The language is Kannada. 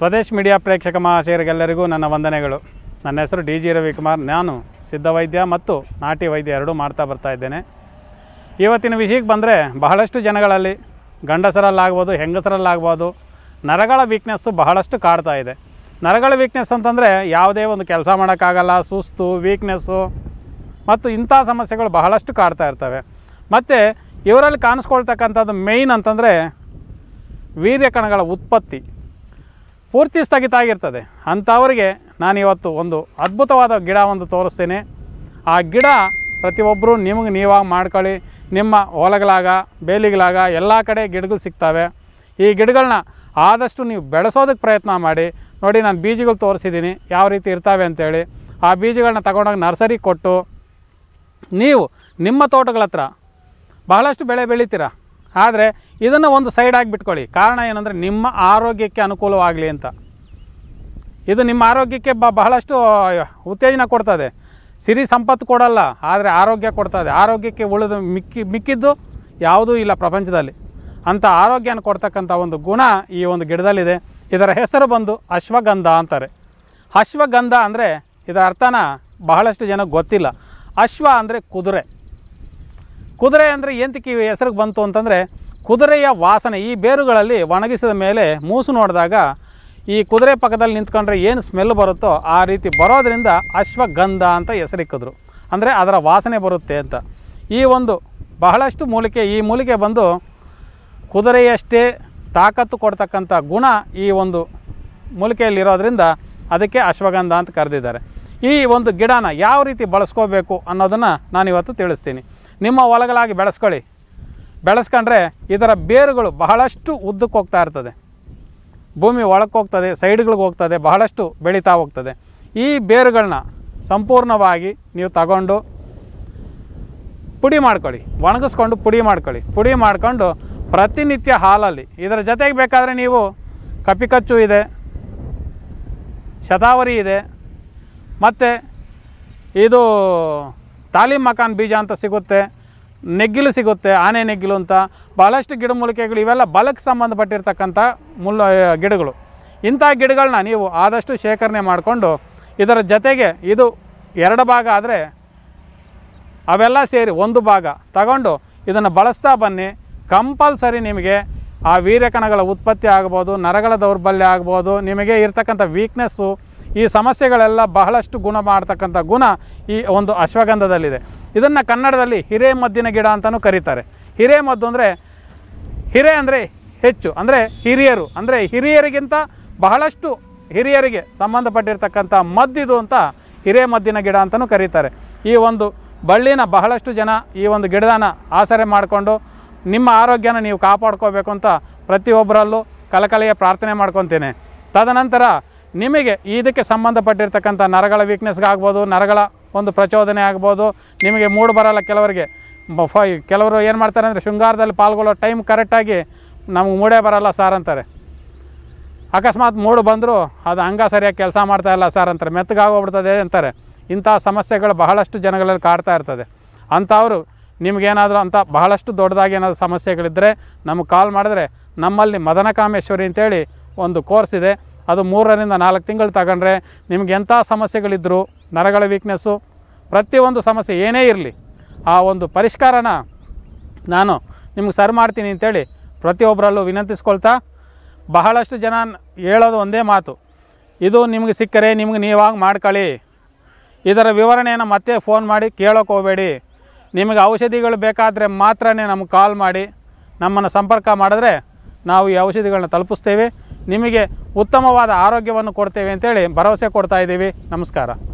ಸ್ವದೇಶ್ ಮೀಡಿಯಾ ಪ್ರೇಕ್ಷಕ ಮಹಾಶಯರಿಗೆಲ್ಲರಿಗೂ ನನ್ನ ವಂದನೆಗಳು ನನ್ನ ಹೆಸರು ಡಿ ಜಿ ರವಿಕುಮಾರ್ ನಾನು ಸಿದ್ಧ ವೈದ್ಯ ಮತ್ತು ನಾಟಿ ವೈದ್ಯ ಎರಡೂ ಮಾಡ್ತಾ ಬರ್ತಾ ಇದ್ದೇನೆ ಇವತ್ತಿನ ವಿಷಯಕ್ಕೆ ಬಂದರೆ ಬಹಳಷ್ಟು ಜನಗಳಲ್ಲಿ ಗಂಡಸರಲ್ಲಾಗ್ಬೋದು ಹೆಂಗಸರಲ್ಲಾಗ್ಬೋದು ನರಗಳ ವೀಕ್ನೆಸ್ಸು ಬಹಳಷ್ಟು ಕಾಡ್ತಾ ಇದೆ ನರಗಳ ವೀಕ್ನೆಸ್ ಅಂತಂದರೆ ಯಾವುದೇ ಒಂದು ಕೆಲಸ ಮಾಡೋಕ್ಕಾಗಲ್ಲ ಸುಸ್ತು ವೀಕ್ನೆಸ್ಸು ಮತ್ತು ಇಂಥ ಸಮಸ್ಯೆಗಳು ಬಹಳಷ್ಟು ಕಾಡ್ತಾ ಇರ್ತವೆ ಮತ್ತು ಇವರಲ್ಲಿ ಕಾಣಿಸ್ಕೊಳ್ತಕ್ಕಂಥದ್ದು ಮೇಯ್ನ್ ಅಂತಂದರೆ ವೀರ್ಯ ಕಣಗಳ ಉತ್ಪತ್ತಿ ಪೂರ್ತಿ ಸ್ಥಗಿತ ಆಗಿರ್ತದೆ ಅಂಥವರಿಗೆ ನಾನಿವತ್ತು ಒಂದು ಅದ್ಭುತವಾದ ಗಿಡ ಒಂದು ತೋರಿಸ್ತೀನಿ ಆ ಗಿಡ ಪ್ರತಿಯೊಬ್ಬರು ನಿಮಗೆ ನೀವಾಗಿ ಮಾಡ್ಕೊಳ್ಳಿ ನಿಮ್ಮ ಹೊಲಗಳಾಗ ಬೇಲಿಗಳಾಗ ಎಲ್ಲ ಕಡೆ ಗಿಡಗಳು ಸಿಗ್ತವೆ ಈ ಗಿಡಗಳನ್ನ ಆದಷ್ಟು ನೀವು ಬೆಳೆಸೋದಕ್ಕೆ ಪ್ರಯತ್ನ ಮಾಡಿ ನೋಡಿ ನಾನು ಬೀಜಗಳು ತೋರಿಸಿದ್ದೀನಿ ಯಾವ ರೀತಿ ಇರ್ತವೆ ಅಂತೇಳಿ ಆ ಬೀಜಗಳನ್ನ ತಗೊಂಡೋಗಿ ನರ್ಸರಿಗೆ ಕೊಟ್ಟು ನೀವು ನಿಮ್ಮ ತೋಟಗಳ ಹತ್ರ ಬಹಳಷ್ಟು ಬೆಳೆ ಬೆಳಿತೀರ ಆದರೆ ಇದನ್ನು ಒಂದು ಸೈಡ್ ಬಿಟ್ಕೊಳ್ಳಿ ಕಾರಣ ಏನಂದರೆ ನಿಮ್ಮ ಆರೋಗ್ಯಕ್ಕೆ ಅನುಕೂಲವಾಗಲಿ ಅಂತ ಇದು ನಿಮ್ಮ ಆರೋಗ್ಯಕ್ಕೆ ಬ ಬಹಳಷ್ಟು ಉತ್ತೇಜನ ಕೊಡ್ತದೆ ಸಿರಿ ಸಂಪತ್ತು ಕೊಡಲ್ಲ ಆದರೆ ಆರೋಗ್ಯ ಕೊಡ್ತದೆ ಆರೋಗ್ಯಕ್ಕೆ ಉಳಿದ ಮಿಕ್ಕಿ ಮಿಕ್ಕಿದ್ದು ಯಾವುದೂ ಇಲ್ಲ ಪ್ರಪಂಚದಲ್ಲಿ ಅಂಥ ಆರೋಗ್ಯನ ಕೊಡ್ತಕ್ಕಂಥ ಒಂದು ಗುಣ ಈ ಒಂದು ಗಿಡದಲ್ಲಿದೆ ಇದರ ಹೆಸರು ಬಂದು ಅಶ್ವಗಂಧ ಅಂತಾರೆ ಅಶ್ವಗಂಧ ಅಂದರೆ ಇದರ ಅರ್ಥನ ಬಹಳಷ್ಟು ಜನಕ್ಕೆ ಗೊತ್ತಿಲ್ಲ ಅಶ್ವ ಅಂದರೆ ಕುದುರೆ ಕುದುರೆ ಅಂದರೆ ಎಂತಕ್ಕೆ ಈ ಹೆಸರಿಗೆ ಬಂತು ಅಂತಂದರೆ ಕುದುರೆಯ ವಾಸನೆ ಈ ಬೇರುಗಳಲ್ಲಿ ಒಣಗಿಸಿದ ಮೇಲೆ ಮೂಸು ನೋಡಿದಾಗ ಈ ಕುದುರೆ ಪಕ್ಕದಲ್ಲಿ ನಿಂತ್ಕೊಂಡ್ರೆ ಏನು ಸ್ಮೆಲ್ ಬರುತ್ತೋ ಆ ರೀತಿ ಬರೋದರಿಂದ ಅಶ್ವಗಂಧ ಅಂತ ಹೆಸರಿಕ್ಕಿದ್ರು ಅಂದರೆ ಅದರ ವಾಸನೆ ಬರುತ್ತೆ ಅಂತ ಈ ಒಂದು ಬಹಳಷ್ಟು ಮೂಲಿಕೆ ಈ ಮೂಲಿಕೆ ಬಂದು ಕುದುರೆಯಷ್ಟೇ ತಾಕತ್ತು ಕೊಡ್ತಕ್ಕಂಥ ಗುಣ ಈ ಒಂದು ಮೂಲಿಕೆಯಲ್ಲಿರೋದ್ರಿಂದ ಅದಕ್ಕೆ ಅಶ್ವಗಂಧ ಅಂತ ಕರೆದಿದ್ದಾರೆ ಈ ಒಂದು ಗಿಡನ ಯಾವ ರೀತಿ ಬಳಸ್ಕೋಬೇಕು ಅನ್ನೋದನ್ನು ನಾನಿವತ್ತು ತಿಳಿಸ್ತೀನಿ ನಿಮ್ಮ ಹೊಲಗಳಾಗಿ ಬೆಳೆಸ್ಕೊಳ್ಳಿ ಬೆಳೆಸ್ಕೊಂಡ್ರೆ ಇದರ ಬೇರುಗಳು ಬಹಳಷ್ಟು ಉದ್ದಕ್ಕೆ ಹೋಗ್ತಾ ಇರ್ತದೆ ಭೂಮಿ ಒಳಕ್ಕೆ ಹೋಗ್ತದೆ ಸೈಡ್ಗಳಿಗೆ ಹೋಗ್ತದೆ ಬಹಳಷ್ಟು ಬೆಳೀತಾ ಹೋಗ್ತದೆ ಈ ಬೇರುಗಳನ್ನ ಸಂಪೂರ್ಣವಾಗಿ ನೀವು ತಗೊಂಡು ಪುಡಿ ಮಾಡ್ಕೊಳ್ಳಿ ಒಣಗಿಸ್ಕೊಂಡು ಪುಡಿ ಮಾಡ್ಕೊಳ್ಳಿ ಪುಡಿ ಮಾಡ್ಕೊಂಡು ಪ್ರತಿನಿತ್ಯ ಹಾಲಲ್ಲಿ ಇದರ ಜೊತೆಗೆ ಬೇಕಾದರೆ ನೀವು ಕಪಿಕಚ್ಚು ಇದೆ ಶತಾವರಿ ಇದೆ ಮತ್ತು ಇದು ತಾಲೀಮ್ ಮಕಾನ್ ಬೀಜ ಅಂತ ಸಿಗುತ್ತೆ ನೆಗ್ಗಿಲು ಸಿಗುತ್ತೆ ಆನೆ ನೆಗ್ಗಿಲು ಅಂತ ಭಾಳಷ್ಟು ಗಿಡಮೂಲಿಕೆಗಳು ಇವೆಲ್ಲ ಬಲಕ್ಕೆ ಸಂಬಂಧಪಟ್ಟಿರ್ತಕ್ಕಂಥ ಮುಳ್ಳು ಗಿಡಗಳು ಇಂಥ ಗಿಡಗಳನ್ನ ನೀವು ಆದಷ್ಟು ಶೇಖರಣೆ ಮಾಡಿಕೊಂಡು ಇದರ ಜೊತೆಗೆ ಇದು ಎರಡು ಭಾಗ ಆದರೆ ಅವೆಲ್ಲ ಸೇರಿ ಒಂದು ಭಾಗ ತಗೊಂಡು ಇದನ್ನು ಬಳಸ್ತಾ ಬನ್ನಿ ಕಂಪಲ್ಸರಿ ನಿಮಗೆ ಆ ವೀರ್ಯಕಣಗಳ ಉತ್ಪತ್ತಿ ಆಗ್ಬೋದು ನರಗಳ ದೌರ್ಬಲ್ಯ ಆಗ್ಬೋದು ನಿಮಗೆ ಇರ್ತಕ್ಕಂಥ ವೀಕ್ನೆಸ್ಸು ಈ ಸಮಸ್ಯೆಗಳೆಲ್ಲ ಬಹಳಷ್ಟು ಗುಣ ಮಾಡ್ತಕ್ಕಂಥ ಗುಣ ಈ ಒಂದು ಅಶ್ವಗಂಧದಲ್ಲಿದೆ ಇದನ್ನು ಕನ್ನಡದಲ್ಲಿ ಹಿರೇಮದ್ದಿನ ಗಿಡ ಅಂತಲೂ ಕರೀತಾರೆ ಹಿರೇಮದ್ದು ಅಂದರೆ ಹಿರೇ ಅಂದರೆ ಹೆಚ್ಚು ಅಂದರೆ ಹಿರಿಯರು ಅಂದರೆ ಹಿರಿಯರಿಗಿಂತ ಬಹಳಷ್ಟು ಹಿರಿಯರಿಗೆ ಸಂಬಂಧಪಟ್ಟಿರ್ತಕ್ಕಂಥ ಮದ್ದಿದು ಅಂತ ಹಿರೇಮದ್ದಿನ ಗಿಡ ಅಂತಲೂ ಕರೀತಾರೆ ಈ ಒಂದು ಬಳ್ಳಿನ ಬಹಳಷ್ಟು ಜನ ಈ ಒಂದು ಗಿಡದನ ಆಸರೆ ಮಾಡಿಕೊಂಡು ನಿಮ್ಮ ಆರೋಗ್ಯನ ನೀವು ಕಾಪಾಡ್ಕೋಬೇಕು ಅಂತ ಪ್ರತಿಯೊಬ್ಬರಲ್ಲೂ ಕಲಕಲೆಯ ಪ್ರಾರ್ಥನೆ ಮಾಡ್ಕೊತೇನೆ ತದನಂತರ ನಿಮಗೆ ಇದಕ್ಕೆ ಸಂಬಂಧಪಟ್ಟಿರ್ತಕ್ಕಂಥ ನರಗಳ ವೀಕ್ನೆಸ್ಗಾಗ್ಬೋದು ನರಗಳ ಒಂದು ಪ್ರಚೋದನೆ ಆಗ್ಬೋದು ನಿಮಗೆ ಮೂಡ್ ಬರಲ್ಲ ಕೆಲವರಿಗೆ ಬ- ಫ ಕೆಲವರು ಏನು ಮಾಡ್ತಾರೆ ಅಂದರೆ ಶೃಂಗಾರದಲ್ಲಿ ಪಾಲ್ಗೊಳ್ಳೋ ಟೈಮ್ ಕರೆಕ್ಟಾಗಿ ನಮಗೆ ಮೂಡೇ ಬರಲ್ಲ ಸಾರ್ ಅಂತಾರೆ ಅಕಸ್ಮಾತ್ ಮೂಡು ಬಂದರೂ ಅದು ಅಂಗ ಸರಿಯಾಗಿ ಕೆಲಸ ಮಾಡ್ತಾ ಇಲ್ಲ ಸರ್ ಅಂತಾರೆ ಮೆತ್ತಗಾಗೋಗ್ಬಿಡ್ತದೆ ಅಂತಾರೆ ಇಂಥ ಸಮಸ್ಯೆಗಳು ಬಹಳಷ್ಟು ಜನಗಳಲ್ಲಿ ಕಾಡ್ತಾ ಇರ್ತದೆ ಅಂಥವರು ನಿಮಗೇನಾದರೂ ಅಂಥ ಬಹಳಷ್ಟು ದೊಡ್ಡದಾಗಿ ಏನಾದರೂ ಸಮಸ್ಯೆಗಳಿದ್ದರೆ ನಮಗೆ ಕಾಲ್ ಮಾಡಿದ್ರೆ ನಮ್ಮಲ್ಲಿ ಮದನಕಾಮೇಶ್ವರಿ ಅಂತೇಳಿ ಒಂದು ಕೋರ್ಸ್ ಇದೆ ಅದು ಮೂರರಿಂದ ನಾಲ್ಕು ತಿಂಗಳು ತಗೊಂಡ್ರೆ ನಿಮ್ಗೆ ಎಂಥ ಸಮಸ್ಯೆಗಳಿದ್ದರೂ ನರಗಳ ವೀಕ್ನೆಸ್ಸು ಪ್ರತಿಯೊಂದು ಸಮಸ್ಯೆ ಏನೇ ಇರಲಿ ಆ ಒಂದು ಪರಿಷ್ಕಾರನ ನಾನು ನಿಮ್ಗೆ ಸರ್ ಮಾಡ್ತೀನಿ ಅಂತೇಳಿ ಪ್ರತಿಯೊಬ್ಬರಲ್ಲೂ ವಿನಂತಿಸ್ಕೊಳ್ತಾ ಬಹಳಷ್ಟು ಜನ ಹೇಳೋದು ಒಂದೇ ಮಾತು ಇದು ನಿಮಗೆ ಸಿಕ್ಕರೆ ನಿಮ್ಗೆ ನೀವಾಗಿ ಮಾಡ್ಕೊಳ್ಳಿ ಇದರ ವಿವರಣೆಯನ್ನು ಮತ್ತೆ ಫೋನ್ ಮಾಡಿ ಕೇಳೋಕೆ ಹೋಗಬೇಡಿ ನಿಮಗೆ ಔಷಧಿಗಳು ಬೇಕಾದರೆ ಮಾತ್ರ ನಮಗೆ ಕಾಲ್ ಮಾಡಿ ನಮ್ಮನ್ನು ಸಂಪರ್ಕ ಮಾಡಿದ್ರೆ ನಾವು ಈ ಔಷಧಿಗಳನ್ನ ತಲುಪಿಸ್ತೇವೆ ನಿಮಗೆ ಉತ್ತಮವಾದ ಆರೋಗ್ಯವನ್ನು ಕೊಡ್ತೇವೆ ಅಂತೇಳಿ ಭರವಸೆ ಕೊಡ್ತಾ ಇದ್ದೀವಿ ನಮಸ್ಕಾರ